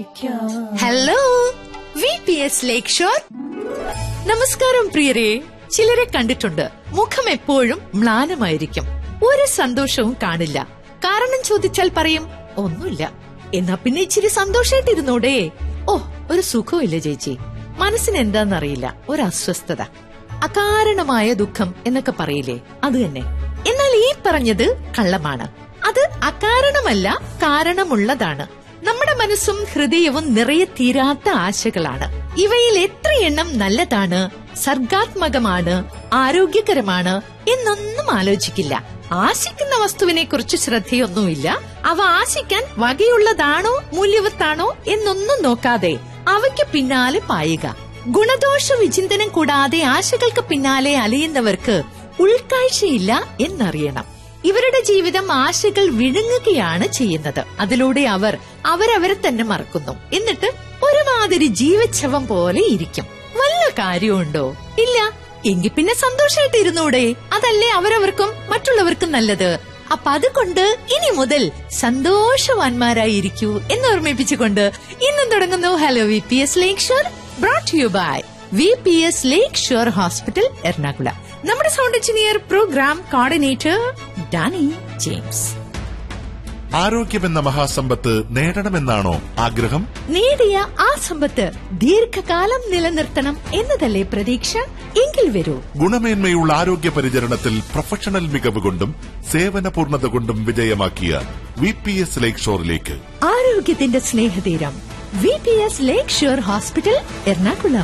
Hello V P S lake shore നമസ്കാരം പ്രിയരെ ചിലരെ കണ്ടിട്ടുണ്ട് മുഖം എപ്പോഴും മ്ലാനമായിരിക്കും ഒരു സന്തോഷവും കാണില്ല കാരണം ചോദിച്ചാൽ പറയും ഒന്നുമില്ല എന്നാ പിന്നെ ഇച്ചിരി സന്തോഷായിട്ടിരുന്നൂടെ ഓ ഒരു സുഖമില്ല ചേച്ചി മനസ്സിന് എന്താന്നറിയില്ല ഒരു അസ്വസ്ഥത അകാരണമായ ദുഃഖം എന്നൊക്കെ പറയില്ലേ അത് തന്നെ എന്നാൽ ഈ പറഞ്ഞത് കള്ളമാണ് അത് അകാരണമല്ല കാരണമുള്ളതാണ് നമ്മുടെ മനസ്സും ഹൃദയവും നിറയെ തീരാത്ത ആശകളാണ് ഇവയിൽ എത്രയെണ്ണം നല്ലതാണ് സർഗാത്മകമാണ് ആരോഗ്യകരമാണ് എന്നൊന്നും ആലോചിക്കില്ല ആശിക്കുന്ന വസ്തുവിനെ കുറിച്ച് ശ്രദ്ധയൊന്നുമില്ല അവ ആശിക്കാൻ വകയുള്ളതാണോ മൂല്യവത്താണോ എന്നൊന്നും നോക്കാതെ അവയ്ക്ക് പിന്നാലെ പായുക ഗുണദോഷ വിചിന്തനം കൂടാതെ ആശകൾക്ക് പിന്നാലെ അലയുന്നവർക്ക് ഉൾക്കാഴ്ചയില്ല എന്നറിയണം ഇവരുടെ ജീവിതം ആശകൾ വിഴുങ്ങുകയാണ് ചെയ്യുന്നത് അതിലൂടെ അവർ അവരവരെ തന്നെ മറക്കുന്നു എന്നിട്ട് ഒരുമാതിരി ജീവച്ഛവം പോലെ ഇരിക്കും വല്ല കാര്യമുണ്ടോ ഇല്ല എങ്കിൽ പിന്നെ സന്തോഷമായിട്ട് ഇരുന്നൂടെ അതല്ലേ അവരവർക്കും മറ്റുള്ളവർക്കും നല്ലത് അപ്പൊ അതുകൊണ്ട് ഇനി മുതൽ സന്തോഷവാന്മാരായിരിക്കൂ എന്ന് ഓർമ്മിപ്പിച്ചുകൊണ്ട് ഇന്നും തുടങ്ങുന്നു hello V P S lake shore brought you by V P S lake shore hospital Ernakulam നമ്മുടെ sound engineer program coordinator Dani James ആരോഗ്യമെന്ന മഹാസമ്പത്ത് നേടണമെന്നാണോ ആഗ്രഹം നേടിയ ആ സമ്പത്ത് ദീർഘകാലം നിലനിർത്തണം എന്നതല്ലേ പ്രതീക്ഷ എങ്കിൽ വരൂ ഗുണമേന്മയുള്ള ആരോഗ്യ പരിചരണത്തിൽ പ്രൊഫഷണൽ മികവ് കൊണ്ടും സേവന പൂർണ്ണത കൊണ്ടും വിജയമാക്കിയ വി പി എസ് ലേക്ക് ഷോറിലേക്ക് ആരോഗ്യത്തിന്റെ സ്നേഹതീരം V P S lake shore hospital Ernakulam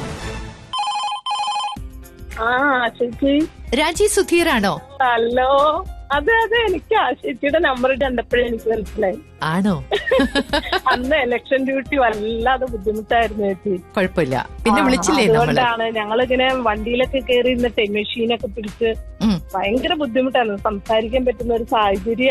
ആ ചേച്ചി രാജി സുധീറാണോ ഹലോ അതെ അതെ എനിക്ക് ആ ചേച്ചിയുടെ നമ്പർ കണ്ടപ്പോഴേ എനിക്ക് മനസ്സിലായി ആണോ അന്ന് ഇലക്ഷൻ ഡ്യൂട്ടി വല്ലാതെ ബുദ്ധിമുട്ടായിരുന്നു ചേച്ചി കുഴപ്പമില്ല പിന്നെ വിളിച്ചില്ലേ നമ്മള് അതുകൊണ്ടാണ് ഞങ്ങളിങ്ങനെ വണ്ടിയിലൊക്കെ കയറി നിന്നിട്ട് മെഷീനൊക്കെ പിടിച്ച് ഉം. ഭയങ്കര ബുദ്ധിമുട്ടായിരുന്നു സംസാരിക്കാൻ പറ്റുന്ന ഒരു സാഹചര്യം